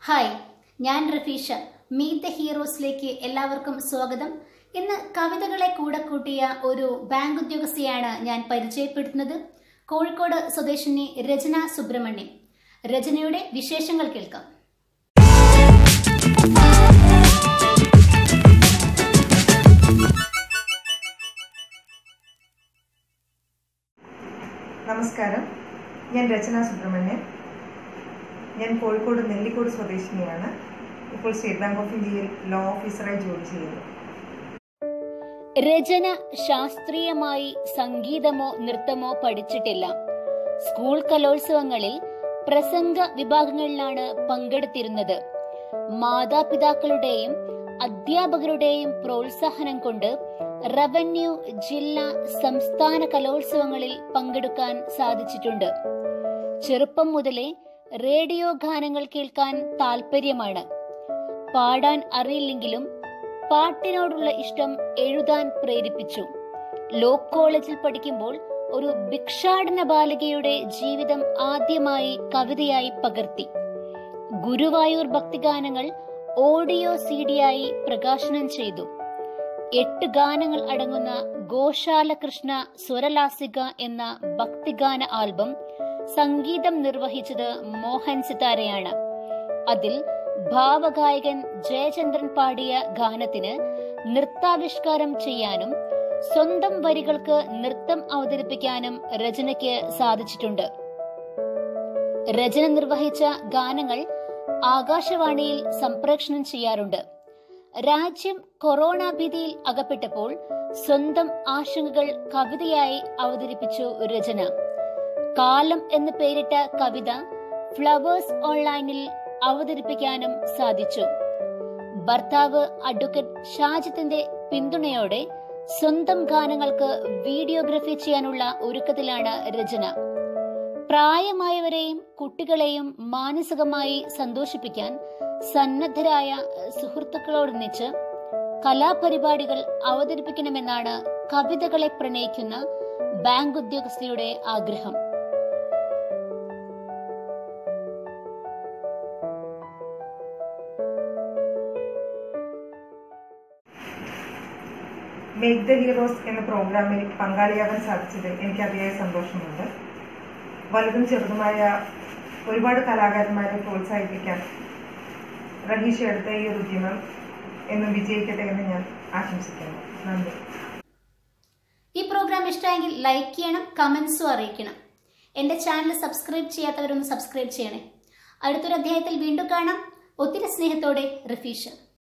hi ഞാൻ റഫീഷ meet the ഹീറോസിലേക്ക് എല്ലാവർക്കും സ്വാഗതം ഇന്ന് കവിതകളെ കൂടെ കൂട്ടിയ ഒരു ബാങ്ക് ഉദ്യോഗസ്ഥയാണ് ഞാൻ പരിചയപ്പെടുത്തുന്നത് കോഴിക്കോട് സ്വദേശിനി രചന സുബ്രഹ്മണ്യം രചനയുടെ വിശേഷങ്ങൾ കേൾക്കാം നമസ്കാരം ഞാൻ രചന സുബ്രഹ്മണ്യൻ ഞാൻ കോഴിക്കോട് നെല്ലിക്കോട് സ്വദേശിനിയാണ് ഇപ്പോൾ സ്റ്റേറ്റ് ബാങ്ക് ഓഫ് ഇന്ത്യയിൽ ലോ ഓഫീസറായി ജോലി ചെയ്യുന്നു രചന ശാസ്ത്രീയമായി സംഗീതമോ നൃത്തമോ പഠിച്ചിട്ടില്ല സ്കൂൾ കലോത്സവങ്ങളിൽ പ്രസംഗ വിഭാഗങ്ങളിലാണ് പങ്കെടുത്തിരുന്നത് മാതാപിതാക്കളുടെയും അധ്യാപകരുടെയും പ്രോത്സാഹനം കൊണ്ട് റവന്യൂ ജില്ലാ സംസ്ഥാന കലോത്സവങ്ങളിൽ പങ്കെടുക്കാൻ സാധിച്ചിട്ടുണ്ട് ചെറുപ്പം മുതലേ റേഡിയോ ഗാനങ്ങൾ കേൾക്കാൻ താല്പര്യമാണ് പാടാൻ അറിയില്ലെങ്കിലും പാട്ടിനോടുള്ള ഇഷ്ടം എഴുതാൻ പ്രേരിപ്പിച്ചു ലോ കോളേജിൽ പഠിക്കുമ്പോൾ ഒരു ഭിക്ഷാടന ബാലികയുടെ ജീവിതം ആദ്യമായി കവിതയായി പകർത്തി ഗുരുവായൂർ ഭക്തിഗാനങ്ങൾ ഓഡിയോ സീഡിയായി പ്രകാശനം ചെയ്തു എട്ട് ഗാനങ്ങൾ അടങ്ങുന്ന ഗോശാല കൃഷ്ണ സ്വരലാസിക എന്ന ഭക്തിഗാന ആൽബം സംഗീതം നിർവഹിച്ചത് മോഹൻ സിതാരയാണ് അതിൽ ഭാവഗായകൻ ജയചന്ദ്രൻ പാടിയ ഗാനത്തിന് നൃത്താവിഷ്കാരം ചെയ്യാനും സ്വന്തം വരികൾക്ക് നൃത്തം അവതരിപ്പിക്കാനും രചനയ്ക്ക് സാധിച്ചിട്ടുണ്ട് രചന നിർവഹിച്ച ഗാനങ്ങൾ ആകാശവാണിയിൽ സംപ്രേഷണം ചെയ്യാറുണ്ട് രാജ്യം കൊറോണ ഭീതിയിൽ അകപ്പെട്ടപ്പോൾ സ്വന്തം ആശങ്കകൾ കവിതയായി അവതരിപ്പിച്ചു രചന കാലം എന്ന് പേരിട്ട കവിത ഫ്ലവേഴ്സ് ഓൺലൈനിൽ അവതരിപ്പിക്കാനും സാധിച്ചു ഭർത്താവ് അഡ്വക്കേറ്റ് ഷാജിത്തിന്റെ പിന്തുണയോടെ സ്വന്തം ഗാനങ്ങൾക്ക് വീഡിയോഗ്രഫി ചെയ്യാനുള്ള ഒരുക്കത്തിലാണ് രചന പ്രായമായവരെയും കുട്ടികളെയും മാനസികമായി സന്തോഷിപ്പിക്കാൻ സന്നദ്ധരായ സുഹൃത്തുക്കളോടൊന്നിച്ച് കലാപരിപാടികൾ അവതരിപ്പിക്കണമെന്നാണ് കവിതകളെ പ്രണയിക്കുന്ന ബാങ്ക് ഉദ്യോഗസ്ഥയുടെ ആഗ്രഹം മേക്ക് ദ ഹീറോസ് എന്ന പ്രോഗ്രാമിൽ പങ്കാളിയാകാൻ സാധിച്ചതിൽ എനിക്ക് അതിയായ സന്തോഷമുണ്ട് വലുതും ചെറുതുമായ ഒരുപാട് കലാകാരന്മാരെ പ്രോത്സാഹിപ്പിക്കാൻ റഹീഷ എടുത്ത ഈ ഒരു ഉദ്യമം എന്നും വിജയിക്കട്ടെ എന്ന് ഞാൻ ആശംസിക്കുന്നു നന്ദി ഈ പ്രോഗ്രാം ഇഷ്ടമെങ്കിൽ ലൈക്ക് ചെയ്യണം കമന്റ്സും അറിയിക്കണം എന്റെ ചാനൽ സബ്സ്ക്രൈബ് ചെയ്യാത്തവരൊന്ന് സബ്സ്ക്രൈബ് ചെയ്യണേ അടുത്തൊരു അധ്യായത്തിൽ വീണ്ടും കാണാം ഒത്തിരി സ്നേഹത്തോടെ റഫീഷ